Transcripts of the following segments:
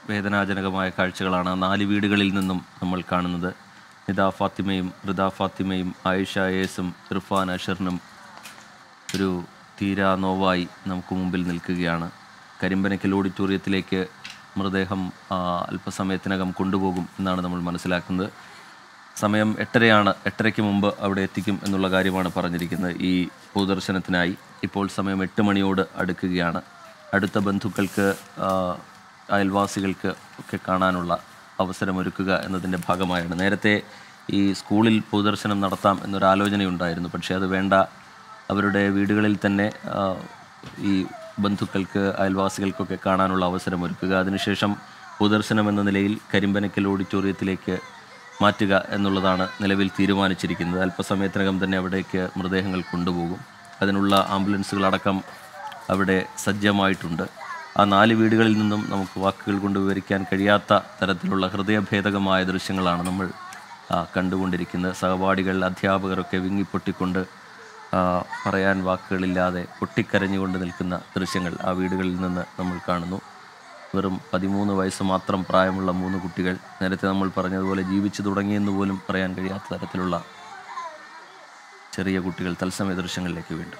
വേദനാജനകമായ കാഴ്ചകളാണ് ആ നാല് വീടുകളിൽ നിന്നും നമ്മൾ കാണുന്നത് നിദാ ഫാത്തിമയും റിദ ഫാത്തിമയും ആയിഷ ഏസും ഇർഫാൻ അഷറിനും ഒരു തീരാ നോവായി നമുക്ക് മുമ്പിൽ നിൽക്കുകയാണ് കരിമ്പനക്കൽ ഓഡിറ്റോറിയത്തിലേക്ക് മൃതദേഹം ആ, അല്പസമയത്തിനകം കൊണ്ടുപോകും എന്നാണ് നമ്മൾ മനസ്സിലാക്കുന്നത് സമയം എട്ടരയാണ് എട്ടരയ്ക്ക് മുമ്പ് അവിടെ എത്തിക്കും എന്നുള്ള കാര്യമാണ് പറഞ്ഞിരിക്കുന്നത് ഈ പൊതുദർശനത്തിനായി ഇപ്പോൾ സമയം എട്ട് മണിയോട് അടുക്കുകയാണ് അടുത്ത ബന്ധുക്കൾക്ക് ആ, അയൽവാസികൾക്ക് ഒക്കെ കാണാനുള്ള അവസരമൊരുക്കുക എന്നതിൻ്റെ ഭാഗമായാണ് നേരത്തെ ഈ സ്കൂളിൽ പൊതുദർശനം നടത്താം എന്നൊരു ആലോചനയുണ്ടായിരുന്നു പക്ഷേ അത് വേണ്ട അവരുടെ വീടുകളിൽ തന്നെ ആ, ഈ ബന്ധുക്കൾക്ക് അയൽവാസികൾക്കൊക്കെ കാണാനുള്ള അവസരം ഒരുക്കുക അതിനുശേഷം പൊതുദർശനം എന്ന നിലയിൽ കരിമ്പനക്കൽ ഓഡിറ്റോറിയത്തിലേക്ക് മാറ്റുക എന്നുള്ളതാണ് നിലവിൽ തീരുമാനിച്ചിരിക്കുന്നത് അല്പസമയത്തിനകം തന്നെ അവിടേക്ക് മൃതദേഹങ്ങൾ കൊണ്ടുപോകും അതിനുള്ള ആംബുലൻസുകളടക്കം അവിടെ സജ്ജമായിട്ടുണ്ട് ആ നാല് വീടുകളിൽ നിന്നും നമുക്ക് വാക്കുകൾ കൊണ്ട് വിവരിക്കാൻ കഴിയാത്ത തരത്തിലുള്ള ഹൃദയഭേദകമായ ദൃശ്യങ്ങളാണ് നമ്മൾ ആ, കണ്ടുകൊണ്ടിരിക്കുന്നത് സഹപാഠികൾ അധ്യാപകരൊക്കെ വിങ്ങിപ്പൊട്ടിക്കൊണ്ട് ആ, പറയാൻ വാക്കുകളില്ലാതെ പൊട്ടിക്കരഞ്ഞുകൊണ്ട് നിൽക്കുന്ന ദൃശ്യങ്ങൾ ആ വീടുകളിൽ നിന്ന് നമ്മൾ കാണുന്നു വെറും പതിമൂന്ന് വയസ്സ് മാത്രം പ്രായമുള്ള മൂന്ന് കുട്ടികൾ നേരത്തെ നമ്മൾ പറഞ്ഞതുപോലെ ജീവിച്ചു തുടങ്ങിയെന്ന് പോലും പറയാൻ കഴിയാത്ത തരത്തിലുള്ള ചെറിയ കുട്ടികൾ തത്സമയ ദൃശ്യങ്ങളിലേക്ക് വീണ്ടും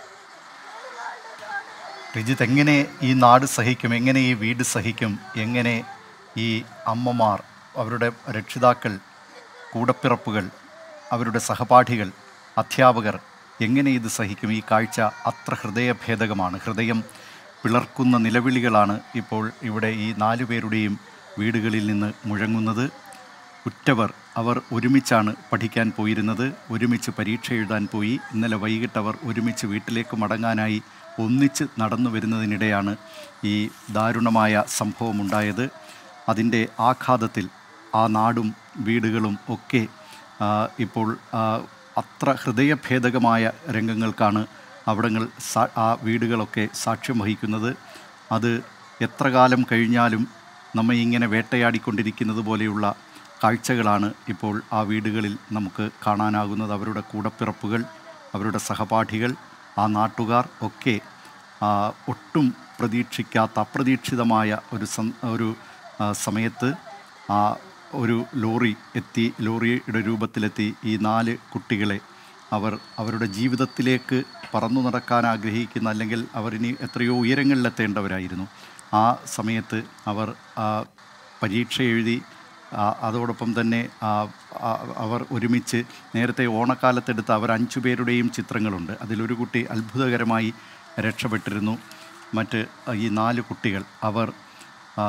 റിജിത്ത് എങ്ങനെ ഈ നാട് സഹിക്കും എങ്ങനെ ഈ വീട് സഹിക്കും എങ്ങനെ ഈ അമ്മമാർ അവരുടെ രക്ഷിതാക്കൾ കൂടപ്പിറപ്പുകൾ അവരുടെ സഹപാഠികൾ അധ്യാപകർ എങ്ങനെ ഇത് സഹിക്കും ഈ കാഴ്ച അത്ര ഹൃദയഭേദകമാണ് ഹൃദയം പിളർക്കുന്ന നിലവിളികളാണ് ഇപ്പോൾ ഇവിടെ ഈ നാലു പേരുടെയും വീടുകളിൽ നിന്ന് മുഴങ്ങുന്നത് ഉറ്റവർ അവർ ഒരുമിച്ചാണ് പഠിക്കാൻ പോയിരുന്നത് ഒരുമിച്ച് പരീക്ഷ എഴുതാൻ പോയി ഇന്നലെ വൈകിട്ട് അവർ ഒരുമിച്ച് വീട്ടിലേക്ക് മടങ്ങാനായി ഒന്നിച്ച് നടന്നു വരുന്നതിനിടെയാണ് ഈ ദാരുണമായ സംഭവമുണ്ടായത് അതിൻ്റെ ആഘാതത്തിൽ ആ നാടും വീടുകളും ഒക്കെ ആ, ഇപ്പോൾ ആ, അത്ര ഹൃദയഭേദകമായ രംഗങ്ങൾക്കാണ് അവിടങ്ങൾ സാ ആ വീടുകളൊക്കെ സാക്ഷ്യം വഹിക്കുന്നത് അത് എത്ര കാലം കഴിഞ്ഞാലും നമ്മെ ഇങ്ങനെ വേട്ടയാടിക്കൊണ്ടിരിക്കുന്നത് പോലെയുള്ള കാഴ്ചകളാണ് ഇപ്പോൾ ആ വീടുകളിൽ നമുക്ക് കാണാനാകുന്നത് അവരുടെ കൂടപ്പിറപ്പുകൾ അവരുടെ സഹപാഠികൾ ആ നാട്ടുകാർ ഒക്കെ ആ, ഒട്ടും പ്രതീക്ഷിക്കാത്ത അപ്രതീക്ഷിതമായ ഒരു സം ഒരു ആ, സമയത്ത് ആ ഒരു ലോറി എത്തി ലോറിയുടെ രൂപത്തിലെത്തി ഈ നാല് കുട്ടികളെ അവർ അവരുടെ ജീവിതത്തിലേക്ക് പറന്നു നടക്കാൻ ആഗ്രഹിക്കുന്ന അല്ലെങ്കിൽ അവരിനി എത്രയോ ഉയരങ്ങളിലെത്തേണ്ടവരായിരുന്നു ആ സമയത്ത് അവർ ആ, പരീക്ഷ എഴുതി ആ, അതോടൊപ്പം തന്നെ ആ, ആ, അവർ ഒരുമിച്ച് നേരത്തെ ഓണക്കാലത്തെടുത്ത അവർ അഞ്ചു പേരുടെയും ചിത്രങ്ങളുണ്ട് അതിലൊരു കുട്ടി അത്ഭുതകരമായി രക്ഷപ്പെട്ടിരുന്നു മറ്റ് ഈ നാല് കുട്ടികൾ അവർ ആ,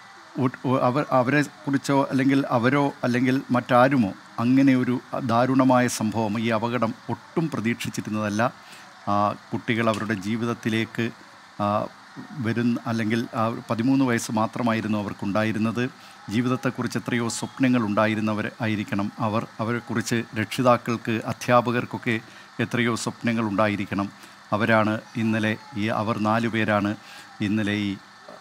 ഒ- ഒ- അവർ അവരെ കുറിച്ചോ അല്ലെങ്കിൽ അവരോ അല്ലെങ്കിൽ മറ്റാരുമോ അങ്ങനെ ഒരു ദാരുണമായ സംഭവം ഈ അപകടം ഒട്ടും പ്രതീക്ഷിച്ചിരുന്നതല്ല ആ, കുട്ടികൾ അവരുടെ ജീവിതത്തിലേക്ക് ആ, വരുന്ന അല്ലെങ്കിൽ ആ പതിമൂന്ന് വയസ്സ് മാത്രമായിരുന്നു അവർക്കുണ്ടായിരുന്നത് ജീവിതത്തെക്കുറിച്ച് എത്രയോ സ്വപ്നങ്ങൾ ഉണ്ടായിരുന്നവർ ആയിരിക്കണം അവർ അവരെക്കുറിച്ച് രക്ഷിതാക്കൾക്ക് അധ്യാപകർക്കൊക്കെ എത്രയോ സ്വപ്നങ്ങൾ ഉണ്ടായിരിക്കണം അവരാണ് ഇന്നലെ ഈ അവർ നാലു പേരാണ് ഇന്നലെ ഈ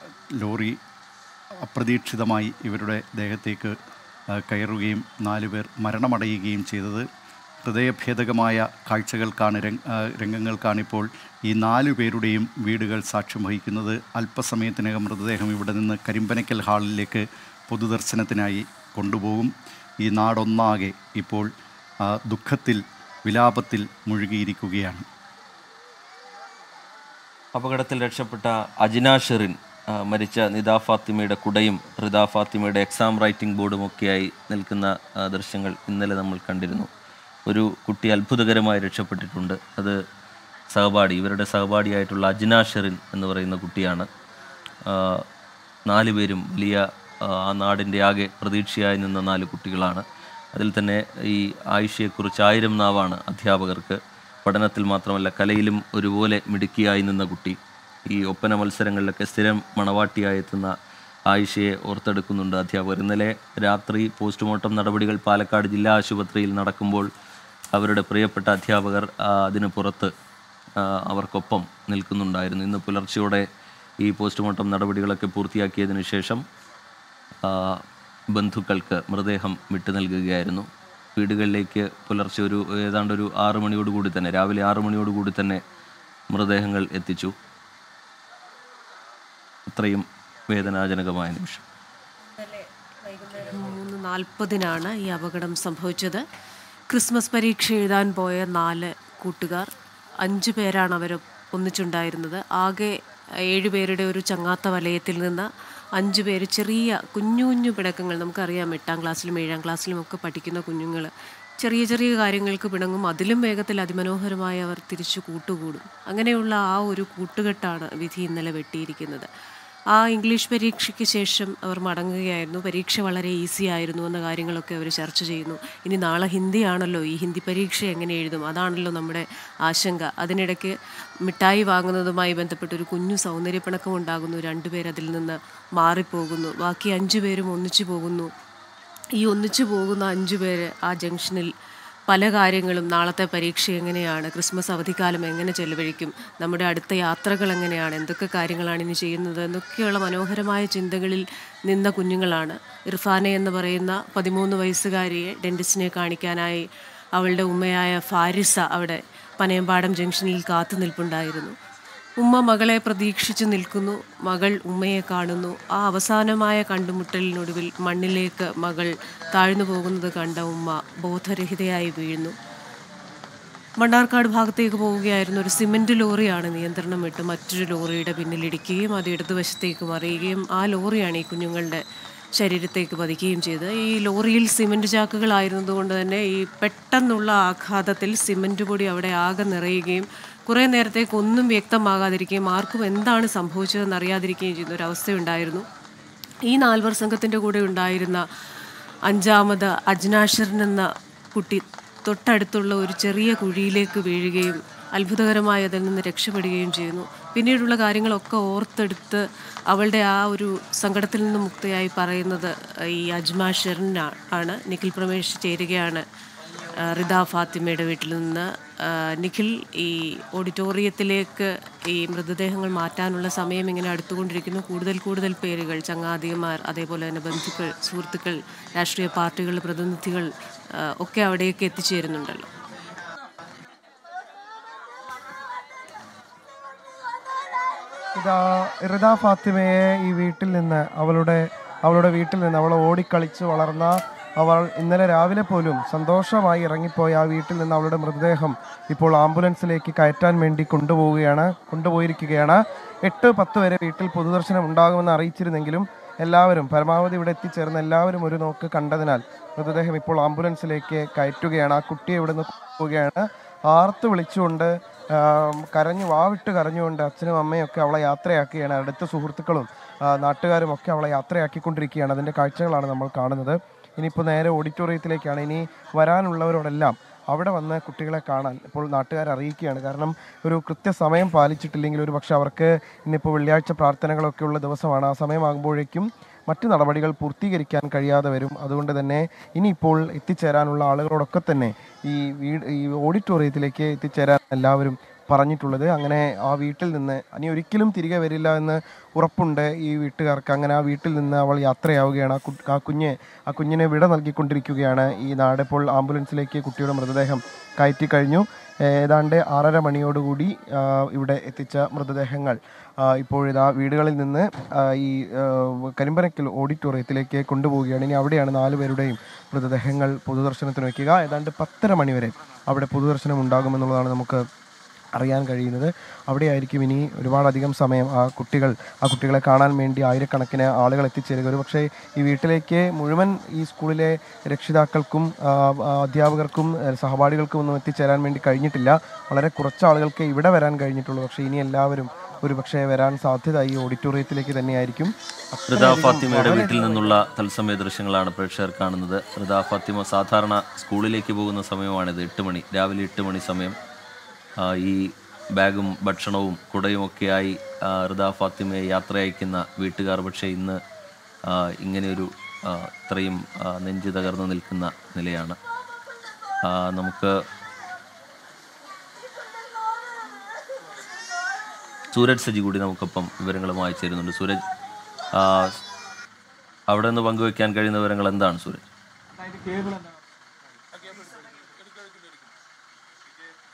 ലോറി അപ്രതീക്ഷിതമായി ഇവരുടെ ദേഹത്തേക്ക് ആ, കയറുകയും നാലുപേർ മരണമടയുകയും ചെയ്തത് ഹൃദയഭേദകമായ കാഴ്ചകൾക്കാണ് രംഗ ആ, രംഗങ്ങൾക്കാണിപ്പോൾ ഈ നാലു പേരുടെയും വീടുകൾ സാക്ഷ്യം വഹിക്കുന്നത് അല്പസമയത്തിനകം മൃതദേഹം ഇവിടെ നിന്ന് കരിമ്പനക്കൽ ഹാളിലേക്ക് പൊതുദർശനത്തിനായി കൊണ്ടുപോകും ഈ നാടൊന്നാകെ ഇപ്പോൾ ആ, ദുഃഖത്തിൽ വിലാപത്തിൽ മുഴുകിയിരിക്കുകയാണ് അപകടത്തിൽ രക്ഷപ്പെട്ട അജിന ഷെറിൻ ആ, മരിച്ച നിദാ ഫാത്തിമയുടെ കുടയും റിദാ ഫാത്തിമയുടെ എക്സാം റൈറ്റിംഗ് ബോർഡും ഒക്കെയായി നിൽക്കുന്ന ആ, ദൃശ്യങ്ങൾ ഇന്നലെ നമ്മൾ കണ്ടിരുന്നു ഒരു കുട്ടി അത്ഭുതകരമായി രക്ഷപ്പെട്ടിട്ടുണ്ട് അത് സഹപാഠി ഇവരുടെ സഹപാഠിയായിട്ടുള്ള അജിന ഷെറിൻ എന്ന് പറയുന്ന കുട്ടിയാണ് ആ, നാല് പേരും വലിയ ആ, ആ നാടിൻ്റെ ആകെ പ്രതീക്ഷയായി നിന്ന നാല് കുട്ടികളാണ് അതിൽ തന്നെ ഈ ആയിഷയെക്കുറിച്ച് ആയിരം നാവാണ് അധ്യാപകർക്ക് പഠനത്തിൽ മാത്രമല്ല കലയിലും ഒരുപോലെ മിടുക്കിയായി നിന്ന കുട്ടി ഈ ഒപ്പന മത്സരങ്ങളിലൊക്കെ സ്ഥിരം മണവാട്ടിയായി എത്തുന്ന ആയിഷയെ ഓർത്തെടുക്കുന്നുണ്ട് അധ്യാപകർ ഇന്നലെ രാത്രി പോസ്റ്റ്മോർട്ടം നടപടികൾ പാലക്കാട് ജില്ലാ ആശുപത്രിയിൽ നടക്കുമ്പോൾ അവരുടെ പ്രിയപ്പെട്ട അധ്യാപകർ ആ, അതിന് പുറത്ത് ആ, അവർക്കൊപ്പം നിൽക്കുന്നുണ്ടായിരുന്നു ഇന്ന് പുലർച്ചെയോടെ ഈ പോസ്റ്റ്മോർട്ടം നടപടികളൊക്കെ പൂർത്തിയാക്കിയതിനു ശേഷം ആ, ബന്ധുക്കൾക്ക് മൃതദേഹം വിട്ടു നൽകുകയായിരുന്നു വീടുകളിലേക്ക് പുലർച്ചെ ഒരു ഏതാണ്ട് ഒരു ആറു മണിയോട് കൂടി തന്നെ രാവിലെ ആറു മണിയോട് കൂടി തന്നെ മൃതദേഹങ്ങൾ എത്തിച്ചു അത്രയും വേദനാജനകമായ നിമിഷം മൂന്ന് നാൽപ്പതിനാണ് ഈ അപകടം സംഭവിച്ചത് ക്രിസ്മസ് പരീക്ഷ എഴുതാൻ പോയ നാല് കൂട്ടുകാർ അഞ്ച് പേരാണ് അവർ ഒന്നിച്ചുണ്ടായിരുന്നത് ആകെ ഏഴ് പേരുടെ ഒരു ചങ്ങാത്ത വലയത്തിൽ നിന്ന് അഞ്ച് പേര് ചെറിയ കുഞ്ഞു കുഞ്ഞു പിണക്കങ്ങൾ നമുക്കറിയാം എട്ടാം ക്ലാസ്സിലും ഏഴാം ക്ലാസ്സിലും ഒക്കെ പഠിക്കുന്ന കുഞ്ഞുങ്ങൾ ചെറിയ ചെറിയ കാര്യങ്ങൾക്ക് പിണങ്ങും അതിലും വേഗത്തിൽ അതിമനോഹരമായി അവർ തിരിച്ചു കൂട്ടുകൂടും അങ്ങനെയുള്ള ആ ഒരു കൂട്ടുകെട്ടാണ് വിധി ഇന്നലെ വെട്ടിയിരിക്കുന്നത് ആ ഇംഗ്ലീഷ് പരീക്ഷയ്ക്ക് ശേഷം അവർ മടങ്ങുകയായിരുന്നു പരീക്ഷ വളരെ ഈസി ആയിരുന്നു എന്ന കാര്യങ്ങളൊക്കെ അവർ ചർച്ച ചെയ്യുന്നു ഇനി നാളെ ഹിന്ദിയാണല്ലോ ഈ ഹിന്ദി പരീക്ഷ എങ്ങനെ എഴുതും അതാണല്ലോ നമ്മുടെ ആശങ്ക അതിനിടയ്ക്ക് മിഠായി വാങ്ങുന്നതുമായി ബന്ധപ്പെട്ട് ഒരു കുഞ്ഞു സൗന്ദര്യപ്പിണക്കം ഉണ്ടാകുന്നു രണ്ടുപേർ അതിൽ നിന്ന് മാറിപ്പോകുന്നു ബാക്കി അഞ്ചു പേരും ഒന്നിച്ചു പോകുന്നു ഈ ഒന്നിച്ചു പോകുന്ന അഞ്ചു പേര് ആ ജംഗ്ഷനിൽ പല കാര്യങ്ങളും നാളത്തെ പരീക്ഷ എങ്ങനെയാണ് ക്രിസ്മസ് അവധിക്കാലം എങ്ങനെ ചെലവഴിക്കും നമ്മുടെ അടുത്ത യാത്രകൾ എങ്ങനെയാണ് എന്തൊക്കെ കാര്യങ്ങളാണ് ഇനി ചെയ്യുന്നത് എന്നൊക്കെയുള്ള മനോഹരമായ ചിന്തകളിൽ നിന്ന കുഞ്ഞുങ്ങളാണ് ഇർഫാനെ എന്ന് പറയുന്ന പതിമൂന്ന് വയസ്സുകാരിയെ ഡെൻറ്റിസ്റ്റിനെ കാണിക്കാനായി അവളുടെ ഉമ്മയായ ഫാരിസ അവിടെ പനയമ്പാടം ജംഗ്ഷനിൽ കാത്തു നിൽപ്പുണ്ടായിരുന്നു ഉമ്മ മകളെ പ്രതീക്ഷിച്ചു നിൽക്കുന്നു മകൾ ഉമ്മയെ കാണുന്നു ആ അവസാനമായ കണ്ടുമുട്ടലിനൊടുവിൽ മണ്ണിലേക്ക് മകൾ താഴ്ന്നു പോകുന്നത് കണ്ട ഉമ്മ ബോധരഹിതയായി വീഴുന്നു മണ്ണാർക്കാട് ഭാഗത്തേക്ക് പോവുകയായിരുന്ന ഒരു സിമൻറ്റ് ലോറിയാണ് നിയന്ത്രണം വിട്ട് മറ്റൊരു ലോറിയുടെ പിന്നിലിടിക്കുകയും അത് ഇടതുവശത്തേക്ക് മറിയുകയും ആ ലോറിയാണ് ഈ കുഞ്ഞുങ്ങളുടെ ശരീരത്തേക്ക് പതിക്കുകയും ചെയ്തത് ഈ ലോറിയിൽ സിമൻറ്റ് ചാക്കുകളായിരുന്നതുകൊണ്ട് തന്നെ ഈ പെട്ടെന്നുള്ള ആഘാതത്തിൽ സിമൻറ്റ് പൊടി അവിടെ ആകെ നിറയുകയും കുറേ നേരത്തേക്ക് ഒന്നും വ്യക്തമാകാതിരിക്കുകയും ആർക്കും എന്താണ് സംഭവിച്ചതെന്ന് അറിയാതിരിക്കുകയും ചെയ്യുന്ന ഒരു അവസ്ഥയുണ്ടായിരുന്നു ഈ നാൽവർ സംഘത്തിൻ്റെ കൂടെ ഉണ്ടായിരുന്ന അഞ്ചാമത് അജ്നാഷറിൻ എന്ന കുട്ടി തൊട്ടടുത്തുള്ള ഒരു ചെറിയ കുഴിയിലേക്ക് വീഴുകയും അത്ഭുതകരമായി അതിൽ നിന്ന് രക്ഷപ്പെടുകയും ചെയ്യുന്നു പിന്നീടുള്ള കാര്യങ്ങളൊക്കെ ഓർത്തെടുത്ത് അവളുടെ ആ ഒരു സങ്കടത്തിൽ നിന്ന് മുക്തയായി പറയുന്നത് ഈ അജ്മാ ഷെറിൻ ആണ് നിഖിൽ പ്രമേഷ് ചേരുകയാണ് ആ, റിദ ഫാത്തിമയുടെ വീട്ടിൽ നിന്ന് ആ, നിഖിൽ ഈ ഓഡിറ്റോറിയത്തിലേക്ക് ഈ മൃതദേഹങ്ങൾ മാറ്റാനുള്ള സമയം ഇങ്ങനെ അടുത്തുകൊണ്ടിരിക്കുന്നു കൂടുതൽ കൂടുതൽ പേരുകൾ ചങ്ങാതിമാർ അതേപോലെ തന്നെ ബന്ധുക്കൾ സുഹൃത്തുക്കൾ രാഷ്ട്രീയ പാർട്ടികളുടെ പ്രതിനിധികൾ ആ, ഒക്കെ അവിടേക്ക് എത്തിച്ചേരുന്നുണ്ടല്ലോ ഇതാ ഇറിദ ഫാത്തിമയെ ഈ വീട്ടിൽ നിന്ന് അവളുടെ അവളുടെ വീട്ടിൽ നിന്ന് അവൾ ഓടിക്കളിച്ച് വളർന്ന അവൾ ഇന്നലെ രാവിലെ പോലും സന്തോഷമായി ഇറങ്ങിപ്പോയ ആ വീട്ടിൽ നിന്ന് അവളുടെ മൃതദേഹം ഇപ്പോൾ ആംബുലൻസിലേക്ക് കയറ്റാൻ വേണ്ടി കൊണ്ടുപോവുകയാണ് കൊണ്ടുപോയിരിക്കുകയാണ് എട്ട് പത്ത് വരെ വീട്ടിൽ പൊതുദർശനം ഉണ്ടാകുമെന്ന് അറിയിച്ചിരുന്നെങ്കിലും എല്ലാവരും പരമാവധി ഇവിടെ എത്തിച്ചേർന്ന എല്ലാവരും ഒരു നോക്ക് കണ്ടതിനാൽ മൃതദേഹം ഇപ്പോൾ ആംബുലൻസിലേക്ക് കയറ്റുകയാണ് ആ കുട്ടിയെ ഇവിടെ നിന്ന് പോവുകയാണ് ആർത്ത് വിളിച്ചുകൊണ്ട് ആം, കരഞ്ഞു വാവിട്ട് കരഞ്ഞുകൊണ്ട് അച്ഛനും അമ്മയും ഒക്കെ അവളെ യാത്രയാക്കുകയാണ് അടുത്ത സുഹൃത്തുക്കളും ആ, നാട്ടുകാരും ഒക്കെ അവളെ യാത്രയാക്കിക്കൊണ്ടിരിക്കുകയാണ് അതിൻ്റെ കാഴ്ചകളാണ് നമ്മൾ കാണുന്നത് ഇനിയിപ്പോൾ നേരെ ഓഡിറ്റോറിയത്തിലേക്കാണ് ഇനി വരാനുള്ളവരോടെല്ലാം അവിടെ വന്ന് കുട്ടികളെ കാണാൻ ഇപ്പോൾ നാട്ടുകാർ അറിയിക്കുകയാണ് കാരണം ഒരു കൃത്യസമയം പാലിച്ചിട്ടില്ലെങ്കിൽ ഒരു പക്ഷേ അവർക്ക് ഇന്നിപ്പോൾ വെള്ളിയാഴ്ച പ്രാർത്ഥനകളൊക്കെ ഉള്ള ദിവസമാണ് ആ സമയമാകുമ്പോഴേക്കും മറ്റു നടപടികൾ പൂർത്തീകരിക്കാൻ കഴിയാതെ വരും അതുകൊണ്ട് തന്നെ ഇനിയിപ്പോൾ എത്തിച്ചേരാനുള്ള ആളുകളോടൊക്കെ തന്നെ ഈ വീട് ഈ ഓഡിറ്റോറിയത്തിലേക്ക് എത്തിച്ചേരാൻ എല്ലാവരും പറഞ്ഞിട്ടുള്ളത് അങ്ങനെ ആ വീട്ടിൽ നിന്ന് ഇനി ഒരിക്കലും തിരികെ വരില്ല എന്ന് ഉറപ്പുണ്ട് ഈ വീട്ടുകാർക്ക് അങ്ങനെ ആ വീട്ടിൽ നിന്ന് അവൾ യാത്രയാവുകയാണ് ആ കു ആ കുഞ്ഞ് ആ കുഞ്ഞിനെ വിട നൽകിക്കൊണ്ടിരിക്കുകയാണ് ഈ നാട് ഇപ്പോൾ ആംബുലൻസിലേക്ക് കുട്ടിയുടെ മൃതദേഹം കയറ്റി കഴിഞ്ഞു ഏതാണ്ട് ആറര മണിയോടുകൂടി ആ, ഇവിടെ എത്തിച്ച മൃതദേഹങ്ങൾ ആ, ഇപ്പോഴിതാ വീടുകളിൽ നിന്ന് ആ, ഈ ആ, കരിമ്പനക്കൽ ഓഡിറ്റോറിയത്തിലേക്ക് കൊണ്ടുപോവുകയാണ് ഇനി അവിടെയാണ് നാല് പേരുടെയും മൃതദേഹങ്ങൾ പൊതുദർശനത്തിന് വയ്ക്കുക ഏതാണ്ട് പത്തര മണിവരെ അവിടെ പൊതുദർശനം ഉണ്ടാകുമെന്നുള്ളതാണ് നമുക്ക് അറിയാൻ കഴിയുന്നത് അവിടെയായിരിക്കും ഇനി ഒരുപാടധികം സമയം ആ കുട്ടികൾ ആ കുട്ടികളെ കാണാൻ വേണ്ടി ആയിരക്കണക്കിന് ആളുകൾ എത്തിച്ചേരുക ഒരു പക്ഷേ ഈ വീട്ടിലേക്ക് മുഴുവൻ ഈ സ്കൂളിലെ രക്ഷിതാക്കൾക്കും ആ, ആ, അധ്യാപകർക്കും ആ, സഹപാഠികൾക്കും ഒന്നും എത്തിച്ചേരാൻ വേണ്ടി കഴിഞ്ഞിട്ടില്ല വളരെ കുറച്ച് ആളുകൾക്ക് ഇവിടെ വരാൻ കഴിഞ്ഞിട്ടുള്ളൂ പക്ഷേ ഇനി എല്ലാവരും ഒരു പക്ഷേ വരാൻ സാധ്യത ഈ ഓഡിറ്റോറിയത്തിലേക്ക് തന്നെയായിരിക്കും റിദ ഫാത്തിമയുടെ വീട്ടിൽ നിന്നുള്ള തത്സമയ ദൃശ്യങ്ങളാണ് പ്രേക്ഷകർ കാണുന്നത് റിദ ഫാത്തിമ സാധാരണ സ്കൂളിലേക്ക് പോകുന്ന സമയമാണിത് എട്ട് മണി രാവിലെ എട്ട് മണി സമയം ആ, ഈ ബാഗും ഭക്ഷണവും കുടയും ഒക്കെയായി ആ, റിദ ഫാത്തിമയെ യാത്ര അയക്കുന്ന വീട്ടുകാർ പക്ഷേ ഇന്ന് ആ, ഇങ്ങനെയൊരു ആ, ഇത്രയും ആ, നെഞ്ച് തകർന്നു നിൽക്കുന്ന നിലയാണ് ആ, നമുക്ക് സൂരജ് സജി കൂടി നമുക്കൊപ്പം വിവരങ്ങളുമായി ചേരുന്നുണ്ട് സൂരജ് ആ, അവിടെ നിന്ന് പങ്കുവെക്കാൻ കഴിയുന്ന വിവരങ്ങൾ എന്താണ് സൂരജ്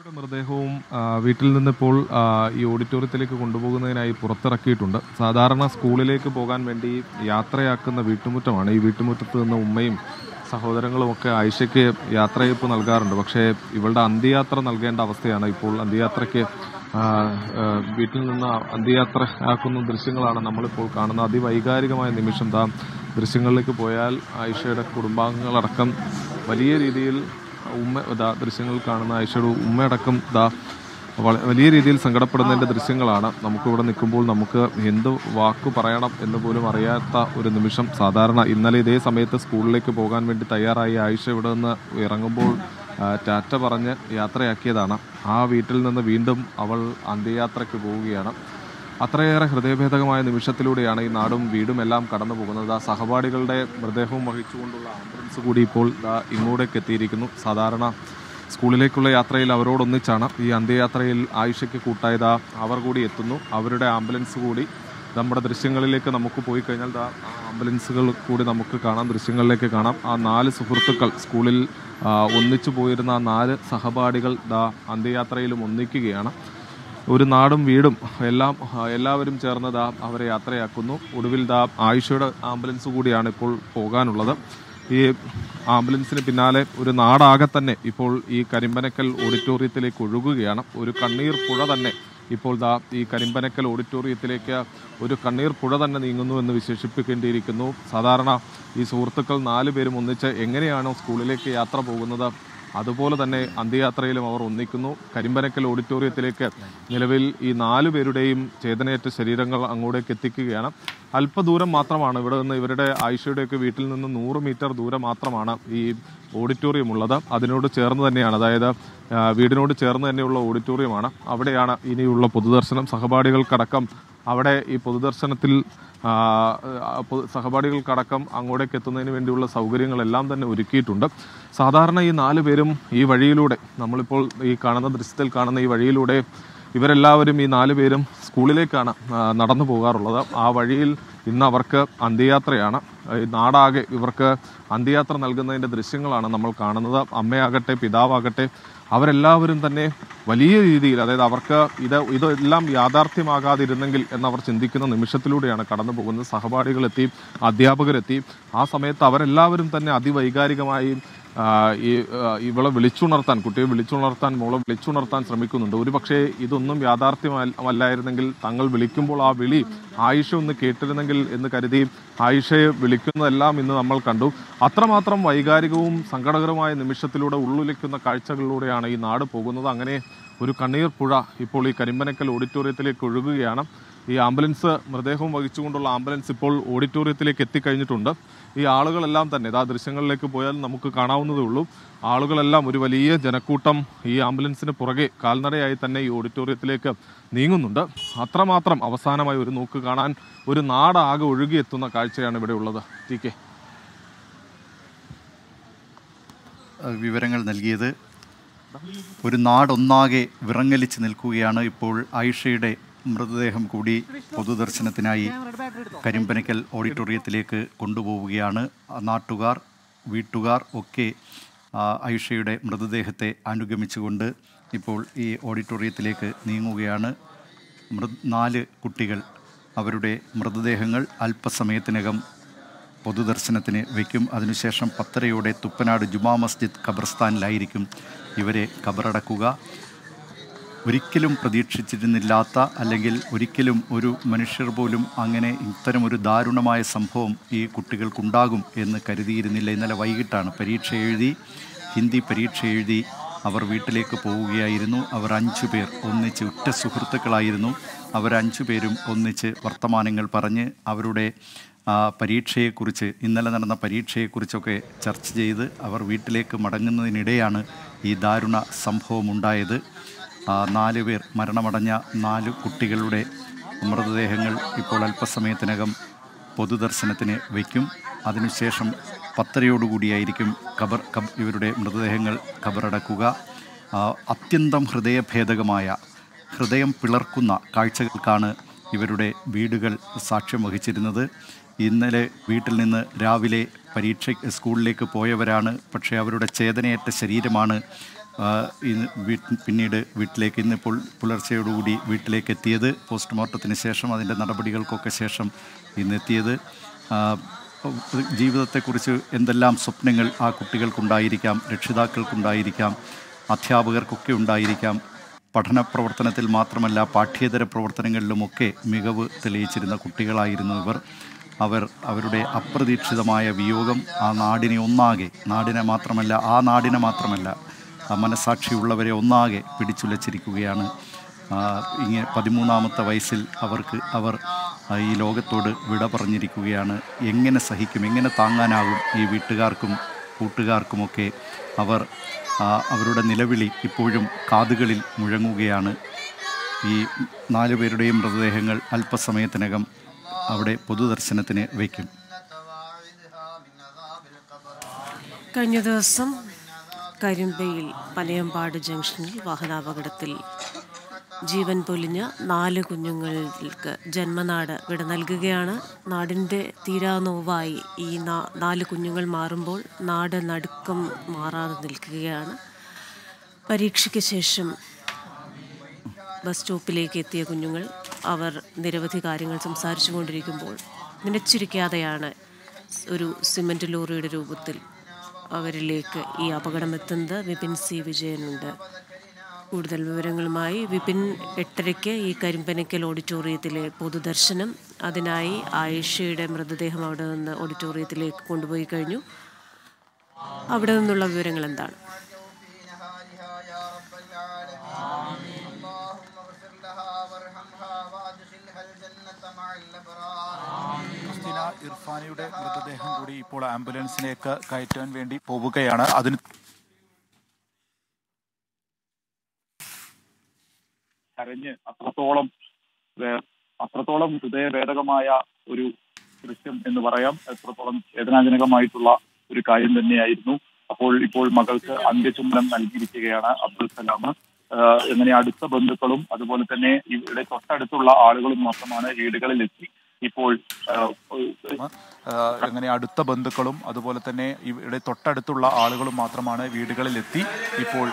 ആയിഷയുടെ മൃതദേഹവും ആ, വീട്ടിൽ നിന്നിപ്പോൾ ആ, ഈ ഓഡിറ്റോറിയത്തിലേക്ക് കൊണ്ടുപോകുന്നതിനായി പുറത്തിറക്കിയിട്ടുണ്ട് സാധാരണ സ്കൂളിലേക്ക് പോകാൻ വേണ്ടി യാത്രയാക്കുന്ന വീട്ടുമുറ്റമാണ് ഈ വീട്ടുമുറ്റത്ത് നിന്ന് ഉമ്മയും സഹോദരങ്ങളും ഒക്കെ ആയിഷയ്ക്ക് യാത്രയപ്പ് നൽകാറുണ്ട് പക്ഷേ ഇവളുടെ അന്ത്യയാത്ര നൽകേണ്ട അവസ്ഥയാണ് ഇപ്പോൾ അന്ത്യയാത്രയ്ക്ക് ആ, ആ, വീട്ടിൽ നിന്ന് അന്ത്യയാത്ര ആക്കുന്ന ദൃശ്യങ്ങളാണ് നമ്മളിപ്പോൾ കാണുന്ന അതിവൈകാരികമായ നിമിഷം താ ദൃശ്യങ്ങളിലേക്ക് പോയാൽ ആയിഷയുടെ കുടുംബാംഗങ്ങളടക്കം വലിയ രീതിയിൽ ഉമ്മ ദാ ദൃശ്യങ്ങൾ കാണുന്ന ആയിഷയുടെ ഉമ്മയടക്കം ദാ വള- വലിയ രീതിയിൽ സങ്കടപ്പെടുന്നതിൻ്റെ ദൃശ്യങ്ങളാണ് നമുക്കിവിടെ നിൽക്കുമ്പോൾ നമുക്ക് എന്ത് വാക്ക് പറയണം എന്ന് പോലും അറിയാത്ത ഒരു നിമിഷം സാധാരണ ഇന്നലെ ഇതേ സമയത്ത് സ്കൂളിലേക്ക് പോകാൻ വേണ്ടി തയ്യാറായി ആയിഷ ഇവിടെ നിന്ന് ഇറങ്ങുമ്പോൾ ആ, ടാറ്റ പറഞ്ഞ് യാത്രയാക്കിയതാണ് ആ വീട്ടിൽ നിന്ന് വീണ്ടും അവൾ അന്ത്യയാത്രയ്ക്ക് പോവുകയാണ് അത്രയേറെ ഹൃദയഭേദകമായ നിമിഷത്തിലൂടെയാണ് ഈ നാടും വീടും എല്ലാം കടന്നു പോകുന്നത് ആ സഹപാഠികളുടെ മൃതദേഹവും വഹിച്ചുകൊണ്ടുള്ള ആംബുലൻസ് കൂടി ഇപ്പോൾ ദാ ഇങ്ങോട്ടേക്ക് എത്തിയിരിക്കുന്നു സാധാരണ സ്കൂളിലേക്കുള്ള യാത്രയിൽ അവരോടൊന്നിച്ചാണ് ഈ അന്ത്യയാത്രയിൽ ആയിഷയ്ക്ക് കൂട്ടായത് അവർ കൂടി എത്തുന്നു അവരുടെ ആംബുലൻസ് കൂടി നമ്മുടെ ദൃശ്യങ്ങളിലേക്ക് നമുക്ക് പോയി കഴിഞ്ഞാൽ ദാ ആ ആംബുലൻസുകൾ കൂടി നമുക്ക് കാണാം ദൃശ്യങ്ങളിലേക്ക് കാണാം ആ നാല് സുഹൃത്തുക്കൾ സ്കൂളിൽ ആ, ഒന്നിച്ചു പോയിരുന്ന ആ നാല് സഹപാഠികൾ ദാ അന്ത്യയാത്രയിലും ഒന്നിക്കുകയാണ് ഒരു നാടും വീടും എല്ലാം ആ, എല്ലാവരും ചേർന്ന് ദാ അവരെ യാത്രയാക്കുന്നു ഒടുവിൽ ദാ ആയിഷയുടെ ആംബുലൻസ് കൂടിയാണ് ഇപ്പോൾ പോകാനുള്ളത് ഈ ആംബുലൻസിന് പിന്നാലെ ഒരു നാടാകെ തന്നെ ഇപ്പോൾ ഈ കരിമ്പനക്കൽ ഓഡിറ്റോറിയത്തിലേക്ക് ഒഴുകുകയാണ് ഒരു കണ്ണീർ പുഴ തന്നെ ഇപ്പോൾ ദാ ഈ കരിമ്പനക്കൽ ഓഡിറ്റോറിയത്തിലേക്ക് ഒരു കണ്ണീർ പുഴ തന്നെ നീങ്ങുന്നു എന്ന് വിശേഷിപ്പിക്കേണ്ടിയിരിക്കുന്നു സാധാരണ ഈ സുഹൃത്തുക്കൾ നാല് പേരും ഒന്നിച്ച് എങ്ങനെയാണോ സ്കൂളിലേക്ക് യാത്ര പോകുന്നത് അതുപോലെ തന്നെ അന്ത്യയാത്രയിലും അവർ ഒന്നിക്കുന്നു കരിമ്പനക്കൽ ഓഡിറ്റോറിയത്തിലേക്ക് നിലവിൽ ഈ നാലു പേരുടെയും ചേതനയേറ്റ ശരീരങ്ങൾ അങ്ങോട്ടേക്ക് എത്തിക്കുകയാണ് അല്പദൂരം മാത്രമാണ് ഇവിടെ നിന്ന് ഇവരുടെ ആയിഷയുടെയൊക്കെ വീട്ടിൽ നിന്ന് നൂറ് മീറ്റർ ദൂരം മാത്രമാണ് ഈ ഓഡിറ്റോറിയം ഉള്ളത് അതിനോട് ചേർന്ന് തന്നെയാണ് അതായത് ആ, വീടിനോട് ചേർന്ന് തന്നെയുള്ള ഓഡിറ്റോറിയമാണ് അവിടെയാണ് ഇനിയുള്ള പൊതുദർശനം സഹപാഠികൾക്കടക്കം അവിടെ ഈ പൊതുദർശനത്തിൽ ആ, ആ, പൊതു- സഹപാഠികൾക്കടക്കം അങ്ങോട്ടേക്ക് എത്തുന്നതിന് വേണ്ടിയുള്ള സൗകര്യങ്ങളെല്ലാം തന്നെ ഒരുക്കിയിട്ടുണ്ട് സാധാരണ ഈ നാല് പേരും ഈ വഴിയിലൂടെ നമ്മളിപ്പോൾ ഈ കാണുന്ന ദൃശ്യത്തിൽ കാണുന്ന ഈ വഴിയിലൂടെ ഇവരെല്ലാവരും ഈ നാല് പേരും സ്കൂളിലേക്കാണ് ആ, നടന്നു പോകാറുള്ളത് ആ വഴിയിൽ ഇന്ന് അവർക്ക് അന്ത്യയാത്രയാണ് ഈ നാടാകെ ഇവർക്ക് അന്ത്യയാത്ര നൽകുന്നതിൻ്റെ ദൃശ്യങ്ങളാണ് നമ്മൾ കാണുന്നത് അമ്മയാകട്ടെ പിതാവാകട്ടെ അവരെല്ലാവരും തന്നെ വലിയ രീതിയിൽ അതായത് അവർക്ക് ഇത് ഇതെല്ലാം യാഥാർത്ഥ്യമാകാതിരുന്നെങ്കിൽ എന്നവർ ചിന്തിക്കുന്ന നിമിഷത്തിലൂടെയാണ് കടന്നു പോകുന്നത് സഹപാഠികളെത്തി അധ്യാപകരെത്തി ആ സമയത്ത് അവരെല്ലാവരും തന്നെ അതിവൈകാരികമായി ആ, ഈ ആ, ഇവളെ വിളിച്ചുണർത്താൻ കുട്ടിയെ വിളിച്ചുണർത്താൻ മോളെ വിളിച്ചുണർത്താൻ ശ്രമിക്കുന്നുണ്ട് ഒരു പക്ഷേ ഇതൊന്നും യാഥാർത്ഥ്യമല്ലായിരുന്നെങ്കിൽ തങ്ങൾ വിളിക്കുമ്പോൾ ആ വിളി ആയിഷ ഒന്ന് കേട്ടിരുന്നെങ്കിൽ എന്ന് കരുതി ആയിഷയെ വിളിക്കുന്നതെല്ലാം ഇന്ന് നമ്മൾ കണ്ടു അത്രമാത്രം വൈകാരികവും സങ്കടകരമായ നിമിഷത്തിലൂടെ ഉള്ളുലിക്കുന്ന കാഴ്ചകളിലൂടെയാണ് ഈ നാട് പോകുന്നത് അങ്ങനെ ഒരു കണ്ണീർ പുഴ ഇപ്പോൾ ഈ കരിമ്പനക്കൽ ഓഡിറ്റോറിയത്തിലേക്ക് ഒഴുകുകയാണ് ഈ ആംബുലൻസ് മൃതദേഹവും വഹിച്ചുകൊണ്ടുള്ള ആംബുലൻസ് ഇപ്പോൾ ഓഡിറ്റോറിയത്തിലേക്ക് എത്തിക്കഴിഞ്ഞിട്ടുണ്ട് ഈ ആളുകളെല്ലാം തന്നെ ഇതാ ദൃശ്യങ്ങളിലേക്ക് പോയാൽ നമുക്ക് കാണാവുന്നതേ ഉള്ളൂ ആളുകളെല്ലാം ഒരു വലിയ ജനക്കൂട്ടം ഈ ആംബുലൻസിന് പുറകെ കാൽനടയായി തന്നെ ഈ ഓഡിറ്റോറിയത്തിലേക്ക് നീങ്ങുന്നുണ്ട് അത്രമാത്രം അവസാനമായി ഒരു നോക്ക് കാണാൻ ഒരു നാടാകെ ഒഴുകിയെത്തുന്ന കാഴ്ചയാണ് ഇവിടെ ഉള്ളത് ടി കെ ഏഹ് വിവരങ്ങൾ നൽകിയത് ഒരു നാടൊന്നാകെ വിറങ്ങലിച്ച് നിൽക്കുകയാണ് ഇപ്പോൾ ആയിഷയുടെ മൃതദേഹം കൂടി പൊതുദർശനത്തിനായി കരിമ്പനക്കൽ ഓഡിറ്റോറിയത്തിലേക്ക് കൊണ്ടുപോവുകയാണ് ആ നാട്ടുകാർ വീട്ടുകാർ ഒക്കെ ആ, ആയിഷയുടെ മൃതദേഹത്തെ അനുഗമിച്ചുകൊണ്ട് ഇപ്പോൾ ഈ ഓഡിറ്റോറിയത്തിലേക്ക് നീങ്ങുകയാണ് മൃ നാല് കുട്ടികൾ അവരുടെ മൃതദേഹങ്ങൾ അല്പസമയത്തിനകം പൊതുദർശനത്തിന് വയ്ക്കും അതിനുശേഷം പത്തരയോടെ തുപ്പനാട് ജുമാ മസ്ജിദ് ഖബർസ്ഥാനിലായിരിക്കും ഇവരെ ഖബറടക്കുക ഒരിക്കലും പ്രതീക്ഷിച്ചിരുന്നില്ലാത്ത അല്ലെങ്കിൽ ഒരിക്കലും ഒരു മനുഷ്യർ പോലും അങ്ങനെ ഇത്തരമൊരു ദാരുണമായ സംഭവം ഈ കുട്ടികൾക്കുണ്ടാകും എന്ന് കരുതിയിരുന്നില്ല ഇന്നലെ വൈകിട്ടാണ് പരീക്ഷ എഴുതി ഹിന്ദി പരീക്ഷ എഴുതി അവർ വീട്ടിലേക്ക് പോവുകയായിരുന്നു അവർ അഞ്ചു പേർ ഒന്നിച്ച് ഉറ്റ സുഹൃത്തുക്കളായിരുന്നു അവർ അഞ്ചു പേരും ഒന്നിച്ച് വർത്തമാനങ്ങൾ പറഞ്ഞ് അവരുടെ ആ, പരീക്ഷയെക്കുറിച്ച് ഇന്നലെ നടന്ന പരീക്ഷയെക്കുറിച്ചൊക്കെ ചർച്ച ചെയ്ത് അവർ വീട്ടിലേക്ക് മടങ്ങുന്നതിനിടെയാണ് ഈ ദാരുണ സംഭവം ഉണ്ടായത് ആ, നാല് പേർ മരണമടഞ്ഞ നാല് കുട്ടികളുടെ മൃതദേഹങ്ങൾ ഇപ്പോൾ അല്പസമയത്തിനകം പൊതുദർശനത്തിന് വയ്ക്കും അതിനുശേഷം പത്തരയോടുകൂടിയായിരിക്കും ഖബർ ഖബ് ഇവരുടെ മൃതദേഹങ്ങൾ ഖബറടക്കുക ആ, അത്യന്തം ഹൃദയഭേദകമായ ഹൃദയം പിളർക്കുന്ന കാഴ്ചകൾക്കാണ് ഇവരുടെ വീടുകൾ സാക്ഷ്യം വഹിച്ചിരുന്നത് ഇന്നലെ വീട്ടിൽ നിന്ന് രാവിലെ പരീക്ഷ സ്കൂളിലേക്ക് പോയവരാണ് പക്ഷേ അവരുടെ ചേതനയേറ്റ ശരീരമാണ് ആ, ഇന്ന് വീട്ട് പിന്നീട് വീട്ടിലേക്ക് ഇന്നിപ്പോൾ പുലർച്ചയോടുകൂടി വീട്ടിലേക്ക് എത്തിയത് പോസ്റ്റ്മോർട്ടത്തിന് ശേഷം അതിൻ്റെ നടപടികൾക്കൊക്കെ ശേഷം ഇന്നെത്തിയത് ആ, ജീവിതത്തെക്കുറിച്ച് എന്തെല്ലാം സ്വപ്നങ്ങൾ ആ കുട്ടികൾക്കുണ്ടായിരിക്കാം രക്ഷിതാക്കൾക്കുണ്ടായിരിക്കാം അധ്യാപകർക്കൊക്കെ ഉണ്ടായിരിക്കാം പഠന പ്രവർത്തനത്തിൽ മാത്രമല്ല പാഠ്യേതര പ്രവർത്തനങ്ങളിലുമൊക്കെ മികവ് തെളിയിച്ചിരുന്ന കുട്ടികളായിരുന്നു ഇവർ അവർ അവരുടെ അപ്രതീക്ഷിതമായ വിയോഗം ആ നാടിനെ ഒന്നാകെ നാടിനെ മാത്രമല്ല ആ നാടിനെ മാത്രമല്ല ആ മനസാക്ഷിയുള്ളവരെ ഒന്നാകെ പിടിച്ചുലച്ചിരിക്കുകയാണ് ആ, ഇങ്ങനെ പതിമൂന്നാമത്തെ വയസ്സിൽ അവർക്ക് അവർ ആ, ഈ ലോകത്തോട് വിട പറഞ്ഞിരിക്കുകയാണ് എങ്ങനെ സഹിക്കും എങ്ങനെ താങ്ങാനാകും ഈ വീട്ടുകാർക്കും കൂട്ടുകാർക്കുമൊക്കെ അവർ ആ, അവരുടെ നിലവിളി ഇപ്പോഴും കാതുകളിൽ മുഴങ്ങുകയാണ് ഈ നാലു പേരുടെയും മൃതദേഹങ്ങൾ അല്പസമയത്തിനകം അവിടെ പൊതുദർശനത്തിന് വയ്ക്കും കഴിഞ്ഞ ദിവസം കരിമ്പയിൽ പനയമ്പാട് ജംഗ്ഷനിൽ വാഹനാപകടത്തിൽ ജീവൻ പൊലിഞ്ഞ നാല് കുഞ്ഞുങ്ങൾക്ക് ജന്മനാട് വിട നൽകുകയാണ് നാടിൻ്റെ തീരാനോവായി ഈ നാ- നാല് കുഞ്ഞുങ്ങൾ മാറുമ്പോൾ നാട് നടുക്കം മാറാതെ നിൽക്കുകയാണ് പരീക്ഷയ്ക്ക് ശേഷം ബസ് സ്റ്റോപ്പിലേക്ക് എത്തിയ കുഞ്ഞുങ്ങൾ അവർ നിരവധി കാര്യങ്ങൾ സംസാരിച്ചു കൊണ്ടിരിക്കുമ്പോൾ നിലച്ചിരിക്കാതെയാണ് ഒരു സിമൻറ്റ് ലോറിയുടെ രൂപത്തിൽ അവരിലേക്ക് ഈ അപകടം എത്തുന്നത് വിപിൻ സി വിജയനുണ്ട് കൂടുതൽ വിവരങ്ങളുമായി വിപിൻ എട്ടരയ്ക്ക് ഈ കരിമ്പനക്കൽ ഓഡിറ്റോറിയത്തിലെ പൊതുദർശനം അതിനായി ആയിഷയുടെ മൃതദേഹം അവിടെ നിന്ന് ഓഡിറ്റോറിയത്തിലേക്ക് കൊണ്ടുപോയി കഴിഞ്ഞു അവിടെ നിന്നുള്ള വിവരങ്ങൾ എന്താണ് ക്രിസ്റ്റീന ഇർഫാനിയുടെ മൃതദേഹം കൂടി ഇപ്പോൾ ആംബുലൻസിലേക്ക് കയറ്റാൻ വേണ്ടി പോവുകയാണ് അതിന് കരഞ്ഞ് അത്രത്തോളം വേ- അത്രത്തോളം ഹൃദയഭേദകമായ ഒരു ദൃശ്യം എന്ന് പറയാം എത്രത്തോളം വേദനാജനകമായിട്ടുള്ള ഒരു കാര്യം തന്നെയായിരുന്നു അപ്പോൾ ഇപ്പോൾ മകൾക്ക് അന്ത്യചുംബനം നൽകിയിരിക്കുകയാണ് അബ്ദുൽ സലാം ആഹ് അങ്ങനെ അടുത്ത ബന്ധുക്കളും അതുപോലെ തന്നെ ഇവിടെ തൊട്ടടുത്തുള്ള ആളുകളും മാത്രമാണ് വീടുകളിൽ എത്തി ഇപ്പോൾ അങ്ങനെ അടുത്ത ബന്ധുക്കളും അതുപോലെ തന്നെ ഇവിടെ തൊട്ടടുത്തുള്ള ആളുകളും മാത്രമാണ് വീടുകളിൽ എത്തി ഇപ്പോൾ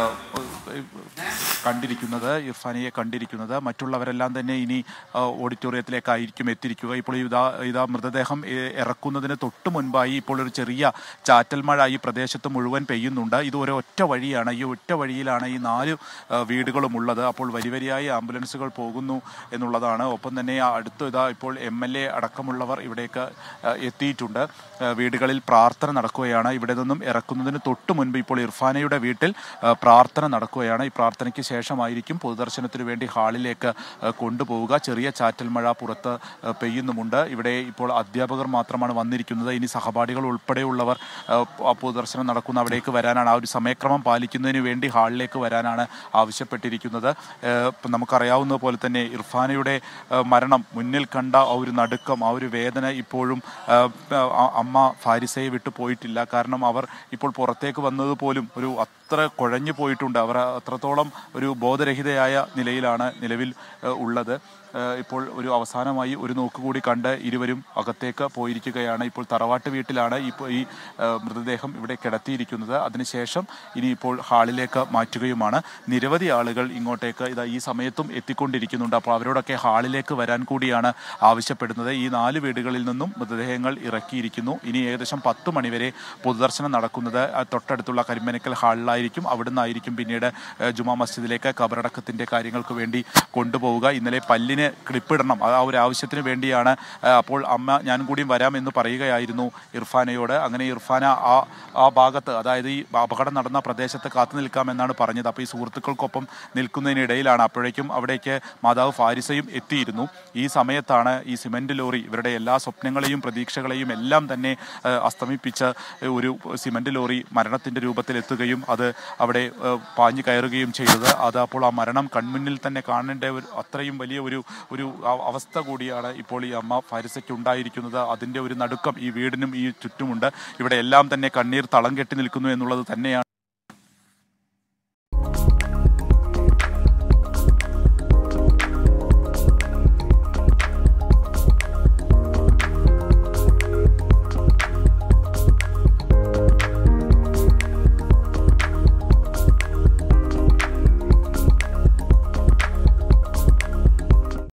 ആഹ് കണ്ടിരിക്കുന്നത് ഇർഫാനിയെ കണ്ടിരിക്കുന്നത് മറ്റുള്ളവരെല്ലാം തന്നെ ഇനി ആഹ് ഓഡിറ്റോറിയത്തിലേക്കായിരിക്കും എത്തിയിരിക്കുക ഇപ്പോൾ ഇതാ ഇതാ മൃതദേഹം ഏഹ് ഇറക്കുന്നതിന് തൊട്ട് മുൻപായി ഇപ്പോൾ ഒരു ചെറിയ ചാറ്റൽ മഴ ഈ പ്രദേശത്ത് മുഴുവൻ പെയ്യുന്നുണ്ട് ഇത് ഒരു ഒറ്റ വഴിയാണ് ഈ ഒറ്റ വഴിയിലാണ് ഈ നാല് ആഹ് വീടുകളും ഉള്ളത് അപ്പോൾ വരി വരിയായി ആംബുലൻസുകൾ പോകുന്നു എന്നുള്ളതാണ് ഒപ്പം തന്നെ ആ അടുത്ത് ഇതാ ഇപ്പോൾ എം എൽ എ അടക്കമുള്ളവർ ഇവിടേക്ക് ആഹ് എത്തിയിട്ടുണ്ട് ആഹ് വീടുകളിൽ പ്രാർത്ഥന നടക്കുകയാണ് ഇവിടെ നിന്നും ഇറക്കുന്നതിന് തൊട്ട് മുൻപ് ഇപ്പോൾ ഇർഫാനയുടെ വീട്ടിൽ ആഹ് പ്രാർത്ഥന നടക്കുകയാണ് ഈ പ്രാർത്ഥനയ്ക്ക് ശേഷമായിരിക്കും പൊതുദർശനത്തിന് വേണ്ടി ഹാളിലേക്ക് ആഹ് കൊണ്ടുപോവുക ചെറിയ ചാറ്റൽ മഴ പുറത്ത് ആഹ് പെയ്യുന്നുമുണ്ട് ഇവിടെ ഇപ്പോൾ അധ്യാപകർ മാത്രമാണ് വന്നിരിക്കുന്നത് ഇനി സഹപാഠികൾ ഉൾപ്പെടെയുള്ളവർ ആഹ് പ- പൊതുദർശനം നടക്കുന്ന അവിടേക്ക് വരാനാണ് ആ ഒരു സമയക്രമം പാലിക്കുന്നതിന് വേണ്ടി ഹാളിലേക്ക് വരാനാണ് ആവശ്യപ്പെട്ടിരിക്കുന്നത് ആഹ് ഇപ്പം നമുക്കറിയാവുന്ന പോലെ തന്നെ ഇർഫാനയുടെ ആഹ് മരണം മുന്നിൽ കണ്ട ആ ഒരു നടുക്കം ആ ഒരു വേദന ഇപ്പോഴും ആഹ് ആ- അമ്മ ഫാരിസയെ വിട്ടു പോയിട്ടില്ല കാരണം അവർ ഇപ്പോൾ പുറത്തേക്ക് വന്നത് പോലും ഒരു അത്ര കുഴഞ്ഞു പോയിട്ടുണ്ട് അവർ അത്രത്തോളം ഒരു ബോധരഹിതയായ നിലയിലാണ് നിലവിൽ ഏഹ്, ഉള്ളത് ഏഹ്, ഇപ്പോൾ ഒരു അവസാനമായി ഒരു നോക്കുകൂടി കണ്ട് ഇരുവരും അകത്തേക്ക് പോയിരിക്കുകയാണ് ഇപ്പോൾ തറവാട്ട് വീട്ടിലാണ് ഇപ്പോൾ ഈ ഏഹ്, മൃതദേഹം ഇവിടെ കിടത്തിയിരിക്കുന്നത് അതിനുശേഷം ഇനിയിപ്പോൾ ഹാളിലേക്ക് മാറ്റുകയുമാണ് നിരവധി ആളുകൾ ഇങ്ങോട്ടേക്ക് ഇതാ ഈ സമയത്തും എത്തിക്കൊണ്ടിരിക്കുന്നുണ്ട് അപ്പോൾ അവരോടൊക്കെ ഹാളിലേക്ക് വരാൻ കൂടിയാണ് ആവശ്യപ്പെടുന്നത് ഈ നാല് വീടുകളിൽ നിന്നും മൃതദേഹങ്ങൾ ഇറക്കിയിരിക്കുന്നു ഇനി ഏകദേശം പത്ത് മണിവരെ പൊതുദർശനം നടക്കുന്നത് ആ തൊട്ടടുത്തുള്ള കരിമ്പനക്കൽ ഹാളിലായിരിക്കും അവിടുന്നായിരിക്കും പിന്നീട് ഏഹ്, ജുമാ മസ്ജിദിലേക്ക് കബറടക്കത്തിന്റെ കാര്യങ്ങൾക്ക് വേണ്ടി കൊണ്ടുപോവുക ഇന്നലെ പല്ലിന് ക്ലിപ്പിടണം ആ ഒരു ആവശ്യത്തിന് വേണ്ടിയാണ് ഏഹ്, അപ്പോൾ അമ്മ ഞാൻ കൂടിയും വരാം എന്ന് പറയുകയായിരുന്നു ഇർഫാനയോട് അങ്ങനെ ഇർഫാന ആ ആ ഭാഗത്ത് അതായത് ഈ അപകടം നടന്ന പ്രദേശത്ത് കാത്തു നിൽക്കാമെന്നാണ് പറഞ്ഞത് അപ്പോൾ ഈ സുഹൃത്തുക്കൾക്കൊപ്പം നിൽക്കുന്നതിനിടയിലാണ് അപ്പോഴേക്കും അവിടേക്ക് മാതാവ് ഫാരിസയും എത്തിയിരുന്നു ഈ സമയത്താണ് ഈ സിമന്റ് ലോറി ഇവരുടെ എല്ലാ സ്വപ്നങ്ങളെയും പ്രതീക്ഷകളെയും എല്ലാം തന്നെ ഏഹ്, അസ്തമിപ്പിച്ച് ഒരു സിമന്റ് ലോറി മരണത്തിന്റെ രൂപത്തിലെത്തുകയും അത് അവിടെ ഏഹ്, പാഞ്ഞു കയറുകയും ചെയ്തത് അത് അപ്പോൾ ആ മരണം കൺമുന്നിൽ തന്നെ കാണേണ്ട ഒരു അത്രയും വലിയ ഒരു ഒരു അവ- അവസ്ഥ കൂടിയാണ് ഇപ്പോൾ ഈ അമ്മ ഫാരിസയ്ക്ക് ഉണ്ടായിരിക്കുന്നത് അതിൻ്റെ ഒരു നടുക്കം ഈ വീടിനും ഈ ചുറ്റുമുണ്ട് ഇവിടെ എല്ലാം തന്നെ കണ്ണീർ തളം കെട്ടി നിൽക്കുന്നു എന്നുള്ളത് തന്നെയാണ്